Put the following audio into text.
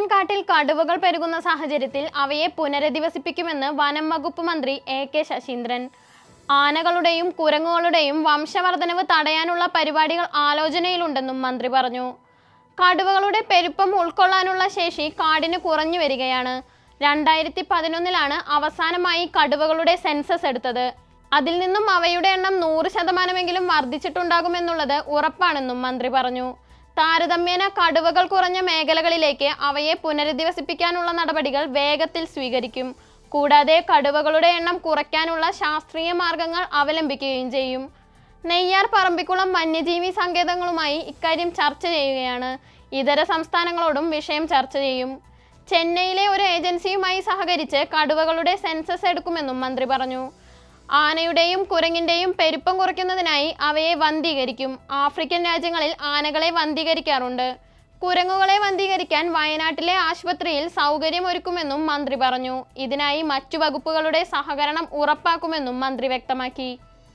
കാട്ടിൽ കടുവകൾ പെരുകുന്ന സാഹചര്യത്തിൽ അവയെ പുനരധിവസിപ്പിക്കുമെന്ന് വനം വകുപ്പ് മന്ത്രി എ കെ ശശീന്ദ്രൻ ആനകളുടെയും കുരങ്ങുകളുടെയും വംശവർധനവ് തടയാനുള്ള പരിപാടികൾ ആലോചനയിലുണ്ടെന്നും മന്ത്രി പറഞ്ഞു കടുവകളുടെ പെരുപ്പം ഉൾക്കൊള്ളാനുള്ള ശേഷി കാടിന് കുറഞ്ഞു വരികയാണ് രണ്ടായിരത്തി പതിനൊന്നിലാണ് അവസാനമായി കടുവകളുടെ സെൻസസ് എടുത്തത് അതിൽ നിന്നും അവയുടെ എണ്ണം നൂറ് ശതമാനമെങ്കിലും വർദ്ധിച്ചിട്ടുണ്ടാകുമെന്നുള്ളത് ഉറപ്പാണെന്നും മന്ത്രി പറഞ്ഞു താരതമ്യേന കടുവകൾ കുറഞ്ഞ മേഖലകളിലേക്ക് അവയെ പുനരധിവസിപ്പിക്കാനുള്ള നടപടികൾ വേഗത്തിൽ സ്വീകരിക്കും കൂടാതെ കടുവകളുടെ എണ്ണം കുറയ്ക്കാനുള്ള ശാസ്ത്രീയ മാർഗങ്ങൾ അവലംബിക്കുകയും ചെയ്യും നെയ്യാർ പറമ്പിക്കുളം വന്യജീവി സങ്കേതങ്ങളുമായി ഇക്കാര്യം ചർച്ച ചെയ്യുകയാണ് ഇതര സംസ്ഥാനങ്ങളോടും വിഷയം ചർച്ച ചെയ്യും ചെന്നൈയിലെ ഒരു ഏജൻസിയുമായി സഹകരിച്ച് കടുവകളുടെ സെൻസസ് എടുക്കുമെന്നും മന്ത്രി പറഞ്ഞു ആനയുടെയും കുരങ്ങിന്റെയും പെരുപ്പം കുറയ്ക്കുന്നതിനായി അവയെ വന്ധീകരിക്കും ആഫ്രിക്കൻ രാജ്യങ്ങളിൽ ആനകളെ വന്ധീകരിക്കാറുണ്ട് കുരങ്ങുകളെ വന്ധീകരിക്കാൻ വയനാട്ടിലെ ആശുപത്രിയിൽ സൗകര്യമൊരുക്കുമെന്നും മന്ത്രി പറഞ്ഞു ഇതിനായി മറ്റു വകുപ്പുകളുടെ സഹകരണം ഉറപ്പാക്കുമെന്നും മന്ത്രി വ്യക്തമാക്കി